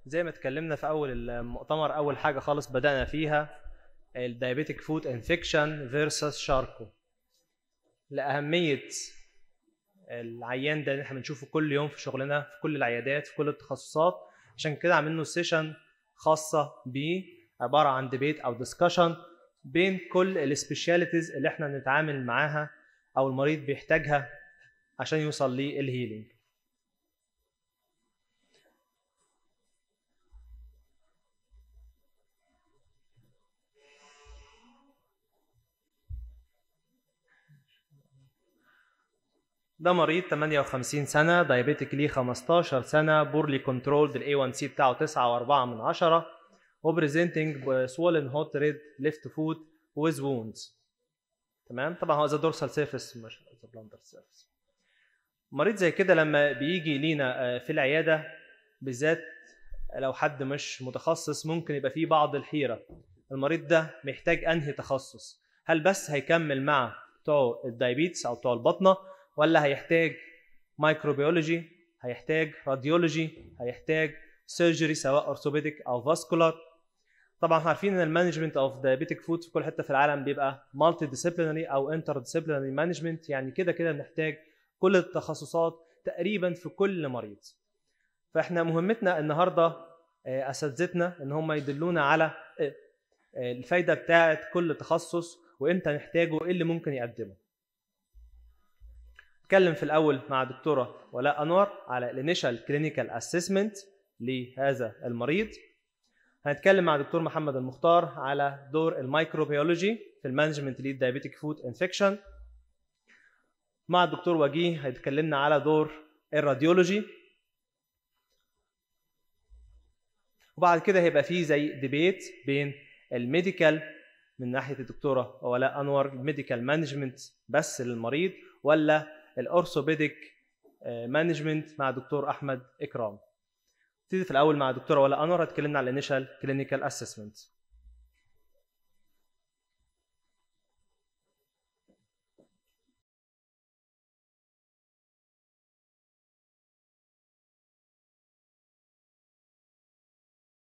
زي ما اتكلمنا في اول المؤتمر اول حاجه خالص بدانا فيها الدايابيتك فود انفكشن فيرسس شاركو لاهميه العيان ده اللي احنا بنشوفه كل يوم في شغلنا في كل العيادات في كل التخصصات عشان كده عاملين له سيشن خاصه بيه عباره عن ديبيت او ديسكشن بين كل السبيشاليتيز اللي احنا بنتعامل معاها او المريض بيحتاجها عشان يوصل للهيلينج ده مريض 58 سنة دايابيتك ليه 15 سنة بورلي كنترولد الاي 1 سي بتاعه 9 و4 من 10 وبريزنتنج بسوولن هوت ريد ليفت فوت ويز ووندز تمام طبعا هو ذا دورسال سيرفيس مش ذا بلاندر سيرفيس مريض زي كده لما بيجي لينا في العيادة بالذات لو حد مش متخصص ممكن يبقى فيه بعض الحيرة المريض ده محتاج انهي تخصص هل بس هيكمل مع بتوع الدايابيتس او بتوع البطنه ولا هيحتاج مايكروبيولوجي هيحتاج راديولوجي هيحتاج سيرجري سواء اورثوبيديك او فاسكولار طبعا احنا عارفين ان المانجمنت اوف دايابيتك فود في كل حته في العالم بيبقى مالتي ديسيبلينري او انتر ديسيبلينري مانجمنت يعني كده كده بنحتاج كل التخصصات تقريبا في كل مريض فاحنا مهمتنا النهارده اساتذتنا ان هم يدلونا على الفايده بتاعه كل تخصص وامتى نحتاجه وايه اللي ممكن يقدمه نتكلم في الاول مع دكتوره ولاء انور على الانيشال كلينيكال اسسمنت لهذا المريض هنتكلم مع دكتور محمد المختار على دور الميكروبيولوجي في المانجمنت للدايابيتيك فود انفكشن مع الدكتور وجيه هيتكلمنا على دور الراديولوجي وبعد كده هيبقى فيه زي ديبيت بين الميديكال من ناحيه الدكتوره ولاء انور الميديكال مانجمنت بس للمريض ولا الاورثوبيديك مانجمنت مع دكتور احمد اكرام نبتدي في الاول مع دكتوره ولاء انور هتكلمنا على الانيشال كلينيكال اسسمنت